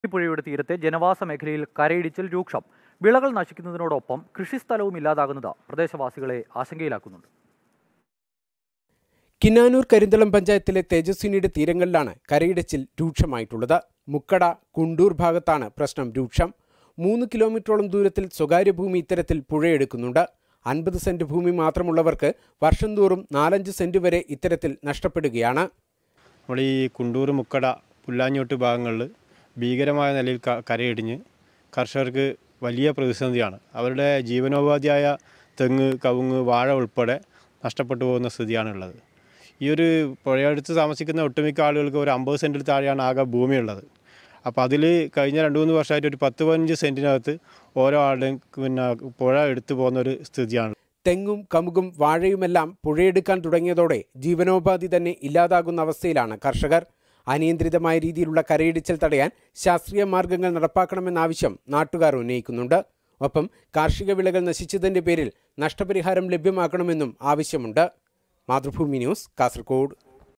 പുഴയുടെ തീരത്തെ ജനവാസ മേഖലയിൽ കരയിടിച്ചിൽ രൂക്ഷം വിളകൾ നശിക്കുന്നതിനോടൊപ്പം കൃഷിസ്ഥലവും ഇല്ലാതാകുന്നത് പ്രദേശവാസികളെ ആശങ്കയിലാക്കുന്നുണ്ട് കിന്നാനൂർ കരിന്തളം പഞ്ചായത്തിലെ തേജസ്വിനിയുടെ തീരങ്ങളിലാണ് കരയിടച്ചിൽ രൂക്ഷമായിട്ടുള്ളത് മുക്കട കുണ്ടൂർ ഭാഗത്താണ് പ്രശ്നം രൂക്ഷം മൂന്ന് കിലോമീറ്ററോളം ദൂരത്തിൽ സ്വകാര്യ ഭൂമി ഇത്തരത്തിൽ പുഴയെടുക്കുന്നുണ്ട് അൻപത് സെന്റ് ഭൂമി മാത്രമുള്ളവർക്ക് വർഷം തോറും നാലഞ്ച് സെന്റ് വരെ ഇത്തരത്തിൽ നഷ്ടപ്പെടുകയാണ് നമ്മൾ ഈ കുണ്ടൂർ മുക്കട പുല്ലാഞ്ഞോട്ട് ഭാഗങ്ങളിൽ ഭീകരമായ നിലയിൽ ക കരയിടിഞ്ഞ് കർഷകർക്ക് വലിയ പ്രതിസന്ധിയാണ് അവരുടെ ജീവനോപാധിയായ തെങ്ങ് കവുങ്ങ് വാഴ ഉൾപ്പെടെ നഷ്ടപ്പെട്ടു പോകുന്ന സ്ഥിതിയാണുള്ളത് ഈ ഒരു പുഴയടുത്ത് താമസിക്കുന്ന ഒട്ടുമിക്ക ആളുകൾക്ക് ഒരു അമ്പത് സെൻറ്റിൽ താഴെയാണ് ആകെ ഭൂമിയുള്ളത് അപ്പോൾ അതിൽ കഴിഞ്ഞ രണ്ട് മൂന്ന് വർഷമായിട്ട് ഒരു പത്ത് പതിനഞ്ച് സെൻറ്റിനകത്ത് ഓരോ ആളുടെയും പിന്നെ പുഴ എടുത്തു പോകുന്ന ഒരു സ്ഥിതിയാണ് തെങ്ങും കമുകും വാഴയുമെല്ലാം പുഴയെടുക്കാൻ തുടങ്ങിയതോടെ ജീവനോപാധി തന്നെ ഇല്ലാതാകുന്ന അവസ്ഥയിലാണ് കർഷകർ അനിയന്ത്രിതമായ രീതിയിലുള്ള കരയിടിച്ചൽ തടയാൻ ശാസ്ത്രീയ മാർഗങ്ങൾ നടപ്പാക്കണമെന്ന ആവശ്യം നാട്ടുകാർ ഉന്നയിക്കുന്നുണ്ട് ഒപ്പം കാർഷിക വിളകൾ നശിച്ചതിന്റെ പേരിൽ നഷ്ടപരിഹാരം ലഭ്യമാക്കണമെന്നും ആവശ്യമുണ്ട് മാതൃഭൂമി ന്യൂസ് കാസർഗോഡ്